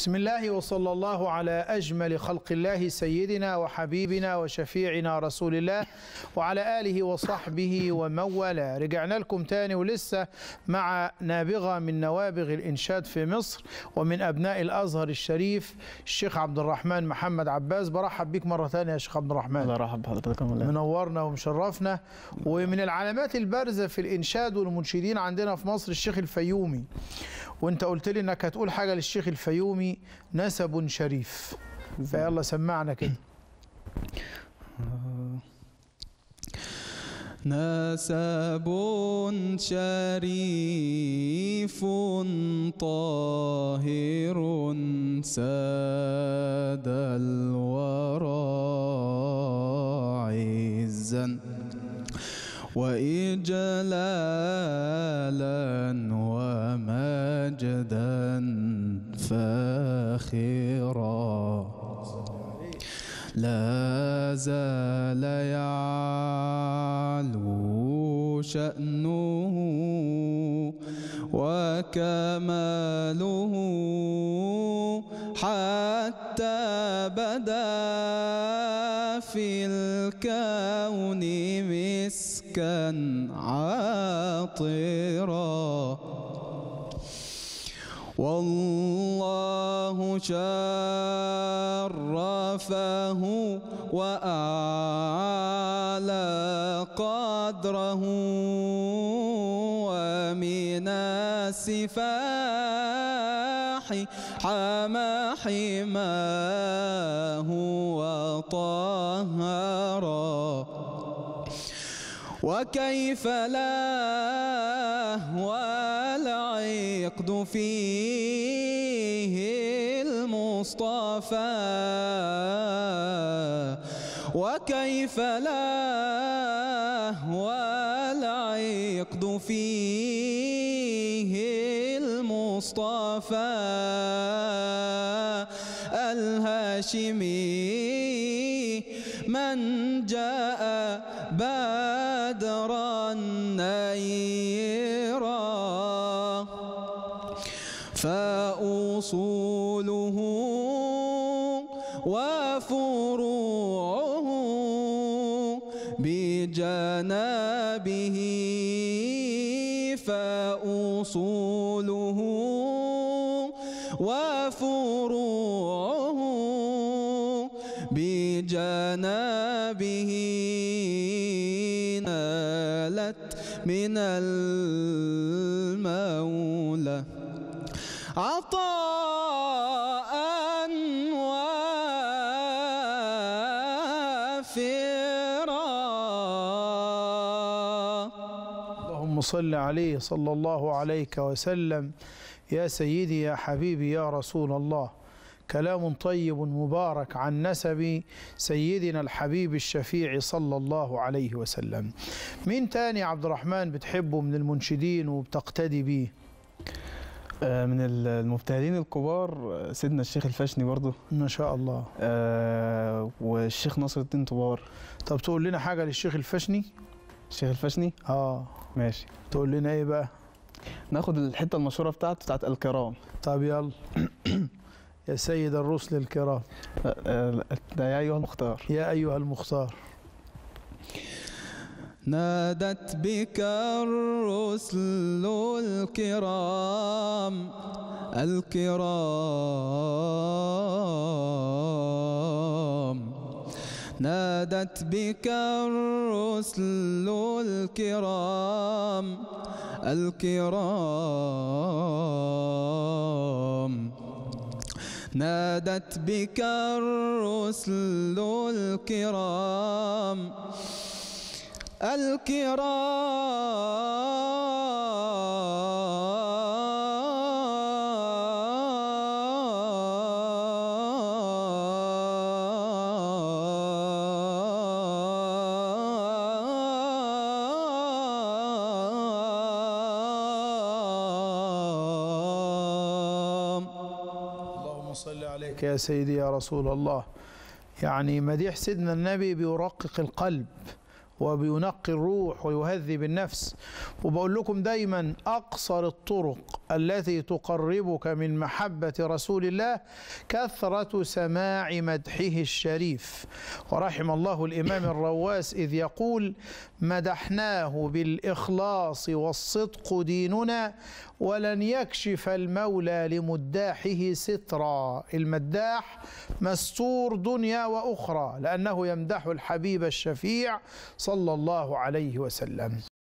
بسم الله وصلى الله على أجمل خلق الله سيدنا وحبيبنا وشفيعنا رسول الله وعلى آله وصحبه ومن والاه رجعنا لكم تاني ولسه مع نابغة من نوابغ الإنشاد في مصر ومن أبناء الأزهر الشريف الشيخ عبد الرحمن محمد عباس برحب بيك مرة تانية يا شيخ عبد الرحمن الله يرحب بحضرتك والله منورنا ومشرفنا ومن العلامات البارزة في الإنشاد والمنشدين عندنا في مصر الشيخ الفيومي وانت قلت لي انك هتقول حاجة للشيخ الفيومي نسب شريف فيلا سمعنا كده نسب شريف طاهر ساد الورى عزا وإجلالا ومجدا فاخرا لا زال يعلو شأنه وكماله حتى بدا في الكون مسكا عاطرا والله شرفه وأعلى قدره ومن السفاح حمى حماه وطهرا وكيف لا والعقد فيه المصطفى وكيف لا والعقد فيه المصطفى الهاشمي من جاء بدرا نيرا فأصوله وفروعه بجنابه فأصوله وفروعه بجنابه نالت من المولى عطاء وافرا اللهم صل عليه صلى الله عليك وسلم يا سيدي يا حبيبي يا رسول الله كلام طيب مبارك عن نسب سيدنا الحبيب الشفيع صلى الله عليه وسلم مين تاني يا عبد الرحمن بتحبه من المنشدين وبتقتدي بيه آه، من المبتهلين الكبار آه، سيدنا الشيخ الفاشني برضو ما شاء الله آه، والشيخ ناصر الدين طبار طب تقول لنا حاجة للشيخ الفشني الشيخ الفاشني اه ماشي تقول لنا ايه بقى ناخد الحتة المشهورة بتاعته بتاعت الكرام طب يلا يا سيد الرسل الكرام آه، آه، ده يا أيها المختار يا أيها المختار نادت بك الرسل الكرام الكرام نادت بك الرسل الكرام الكرام نادت بك الرسل الكرام الكرام اللهم صل عليك يا سيدي يا رسول الله يعني مديح سيدنا النبي بيرقق القلب وبينقي الروح ويهذب النفس وبقول لكم دايما أقصر الطرق التي تقربك من محبة رسول الله كثرة سماع مدحه الشريف ورحم الله الإمام الرواس إذ يقول مدحناه بالإخلاص والصدق ديننا ولن يكشف المولى لمداحه سترا المداح مستور دنيا وأخرى لأنه يمدح الحبيب الشفيع صلى الله عليه وسلم